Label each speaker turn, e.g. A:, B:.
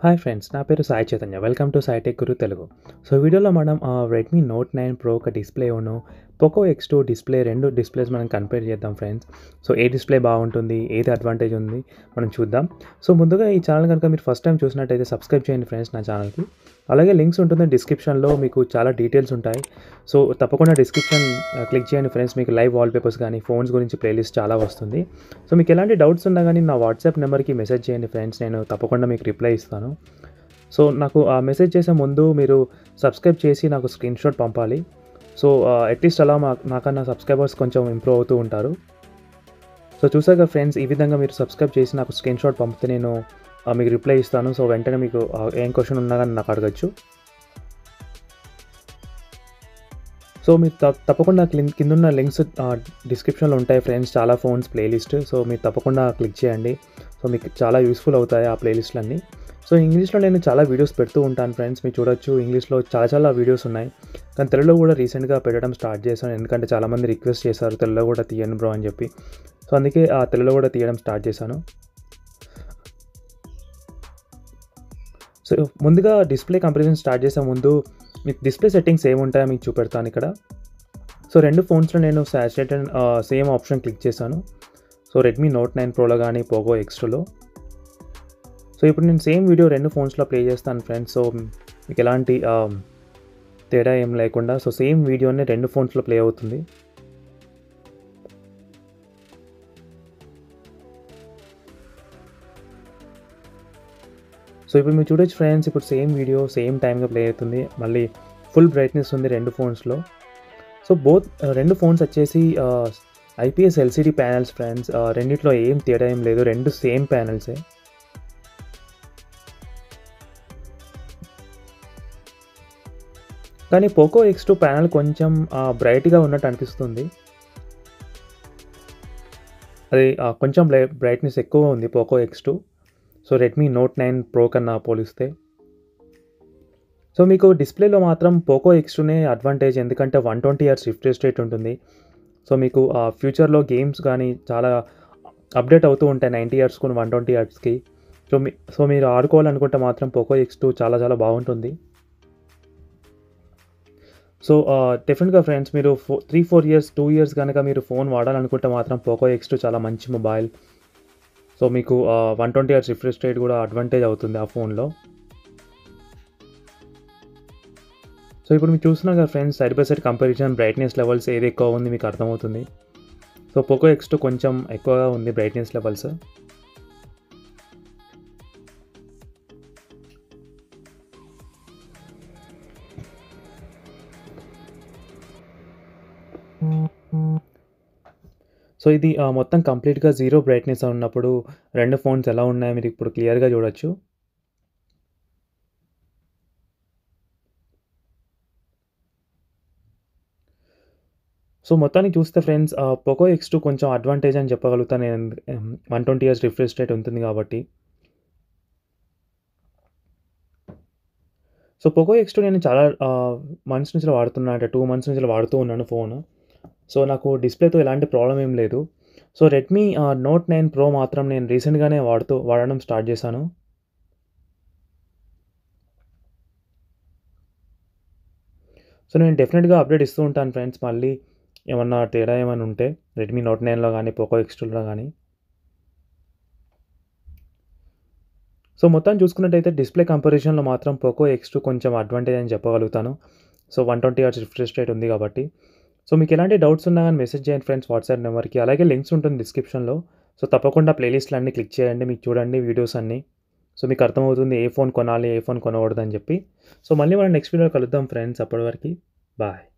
A: hi friends నా పేరు Sai Chaitanya welcome to Sai Tech Guru Telugu so వీడియోలో మనం రెడ్మీ నోట్ నైన్ ప్రో ఒక డిస్ప్లే ఉను పోకో ఎక్స్ టూ డిస్ప్లే రెండు డిస్ప్లేస్ మనం కంపేర్ చేద్దాం ఫ్రెండ్స్ సో ఏ డిస్ప్లే బాగుంటుంది ఏది అడ్వాంటేజ్ ఉంది మనం చూద్దాం సో ముందుగా ఈ ఛానల్ కనుక మీరు ఫస్ట్ టైం చూసినట్టయితే సబ్స్క్రైబ్ చేయండి ఫ్రెండ్స్ నా ఛానల్కి అలాగే లింక్స్ ఉంటుంది డిస్క్రిప్షన్లో మీకు చాలా డీటెయిల్స్ ఉంటాయి సో తప్పకుండా డిస్క్రిప్షన్ క్లిక్ చేయండి ఫ్రెండ్స్ మీకు లైవ్ వాల్పేపర్స్ కానీ ఫోన్స్ గురించి ప్లేలిస్ట్ చాలా వస్తుంది సో మీకు ఎలాంటి డౌట్స్ ఉన్నా కానీ నా వాట్సాప్ నెంబర్కి మెసేజ్ చేయండి ఫ్రెండ్స్ నేను తప్పకుండా మీకు రిప్లై ఇస్తాను సో నాకు ఆ మెసేజ్ చేసే ముందు మీరు సబ్స్క్రైబ్ చేసి నాకు స్క్రీన్ షాట్ పంపాలి సో అట్లీస్ట్ అలా మా నాకన్నా సబ్స్క్రైబర్స్ కొంచెం ఇంప్రూవ్ అవుతూ ఉంటారు సో చూసాక ఫ్రెండ్స్ ఈ విధంగా మీరు సబ్స్క్రైబ్ చేసి నాకు స్క్రీన్ షాట్ పంపితే నేను ఆ, మీకు రిప్లై ఇస్తాను సో వెంటనే మీకు ఆ, ఏం క్వశ్చన్ ఉన్నా కానీ నాకు అడగచ్చు సో మీరు తప్- తప్పకుండా క్లిన్- కిందున్న లింక్స్ డిస్క్రిప్షన్లో ఉంటాయి ఫ్రెండ్స్ చాలా ఫోన్స్ ప్లేలిస్ట్ సో మీరు తప్పకుండా క్లిక్ చేయండి సో మీకు చాలా యూస్ఫుల్ అవుతాయి ఆ ప్లేలిస్ట్లన్నీ సో ఇంగ్లీష్లో నేను చాలా వీడియోస్ పెడుతూ ఉంటాను ఫ్రెండ్స్ మీరు చూడొచ్చు ఇంగ్లీష్లో చాలా చాలా వీడియోస్ ఉన్నాయి కానీ తెలుగులో కూడా రీసెంట్గా పెట్టడం స్టార్ట్ చేశాను ఎందుకంటే చాలామంది రిక్వెస్ట్ చేశారు తెలుగులో కూడా తీయండి బ్రో అని చెప్పి సో అందుకే ఆ తెలుగులో కూడా తీయడం స్టార్ట్ చేశాను సో ముందుగా డిస్ప్లే కంపారిజన్ స్టార్ట్ చేసే ముందు మీకు డిస్ప్లే సెట్టింగ్స్ ఏముంటాయో మీకు చూపెడతాను ఇక్కడ సో రెండు ఫోన్స్లో నేను సాచురేటెడ్ సేమ్ ఆప్షన్ క్లిక్ చేశాను సో రెడ్మీ నోట్ నైన్ ప్రోలో కానీ పోగో ఎక్స్ట్రోలో సో ఇప్పుడు నేను సేమ్ వీడియో రెండు ఫోన్స్లో ప్లే చేస్తాను ఫ్రెండ్స్ సో మీకు ఎలాంటి ఆ, తేడా ఏం లేకుండా సో సేమ్ వీడియోనే రెండు ఫోన్స్లో ప్లే అవుతుంది సో ఇప్పుడు మీరు చూడొచ్చు ఫ్రెండ్స్ ఇప్పుడు సేమ్ వీడియో సేమ్ టైంగా ప్లే అవుతుంది మళ్ళీ ఫుల్ బ్రైట్నెస్ ఉంది రెండు ఫోన్స్లో సో బోత్ రెండు ఫోన్స్ వచ్చేసి ఐపీఎస్ ఎల్సిడి ప్యానల్స్ ఫ్రెండ్స్ రెండిట్లో ఏం తేడా ఏం లేదు రెండు సేమ్ ప్యానల్సే కానీ పోకో ఎక్స్ టూ ప్యానల్ కొంచెం బ్రైట్గా ఉన్నట్టు అనిపిస్తుంది అది ఆ, కొంచెం బ్రైట్నెస్ ఎక్కువ ఉంది Poco X two so Redmi note nine Pro కన్నా పోలిస్తే సో మీకు డిస్ప్లేలో మాత్రం పోకో ఎక్స్ టూనే అడ్వాంటేజ్ ఎందుకంటే one twenty years refresh rate ఉంటుంది సో మీకు ఫ్యూచర్లో గేమ్స్ కానీ చాలా అప్డేట్ అవుతూ ఉంటాయి నైంటీ ఇయర్స్ కొన్ని వన్ ట్వంటీ ఇయర్స్కి సో మీ సో మీరు ఆడుకోవాలనుకుంటే మాత్రం పోకో ఎక్స్ టూ చాలా చాలా బాగుంటుంది సో డెఫినెట్గా ఫ్రెండ్స్ మీరు ఫో three four years two years కనుక మీరు ఫోన్ వాడాలనుకుంటే మాత్రం పోకో ఎక్స్ టూ చాలా మంచి మొబైల్ సో మీకు one twenty years refresh rate కూడా అడ్వాంటేజ్ అవుతుంది ఆ ఫోన్లో సో ఇప్పుడు మీరు చూస్తున్నారు కదా friends side by side comparison brightness levels ఏది ఎక్కువ ఉంది మీకు అర్థమవుతుంది సో పోకో ఎక్స్ టూ కొంచెం ఎక్కువగా ఉంది బ్రైట్నెస్ లెవెల్స్ సో ఇది ఆ, మొత్తం కంప్లీట్గా జీరో బ్రైట్నెస్ ఉన్నప్పుడు రెండు ఫోన్స్ ఎలా ఉన్నాయో మీరు ఇప్పుడు క్లియర్గా చూడొచ్చు సో మొత్తానికి చూస్తే ఫ్రెండ్స్ పోకో ఎక్స్ టూ కొంచెం అడ్వాంటేజ్ అని చెప్పగలుగుతాను నేను one twenty years refresh rate ఉంటుంది కాబట్టి సో పోకో ఎక్స్ టూ నేను చాలా మంత్స్ నుంచి వాడుతున్నా అంటే టూ మంత్స్ నుంచి వాడుతూ ఉన్నాను ఫోన్ సో నాకు డిస్ప్లేతో ఎలాంటి ప్రాబ్లం ఏం లేదు so Redmi note nine Pro మాత్రం నేను రీసెంట్గానే వాడుతూ వాడడం స్టార్ట్ చేశాను సో నేను డెఫినెట్గా అప్డేట్ ఇస్తూ ఉంటాను ఫ్రెండ్స్ మళ్ళీ ఏమన్నా తేడా ఏమైనా ఉంటే రెడ్మీ నోట్ నైన్లో కానీ పోకో ఎక్స్ టూలో కానీ సో మొత్తం చూసుకున్నట్టయితే డిస్ప్లే కంపారిజన్లో మాత్రం పోకో ఎక్స్ టూ కొంచెం అడ్వాంటేజ్ అని చెప్పగలుగుతాను so one twenty hours refresh rate ఉంది కాబట్టి సో మీకు ఎలాంటి డౌట్స్ ఉన్నా కానీ మెసేజ్ చేయండి ఫ్రెండ్స్ వాట్సాప్ నెంబర్కి అలాగే లింక్స్ ఉంటుంది డిస్క్రిప్షన్లో సో తప్పకుండా ప్లేలిస్ట్లు అన్నీ క్లిక్ చేయండి మీకు చూడండి వీడియోస్ అన్నీ సో మీకు అర్థమవుతుంది ఏ ఫోన్ కొనాలి ఏ ఫోన్ కొనకూడదు అని చెప్పి సో మళ్ళీ మనం నెక్స్ట్ వీడియో కలుద్దాం ఫ్రెండ్స్ అప్పటి వరకు బాయ్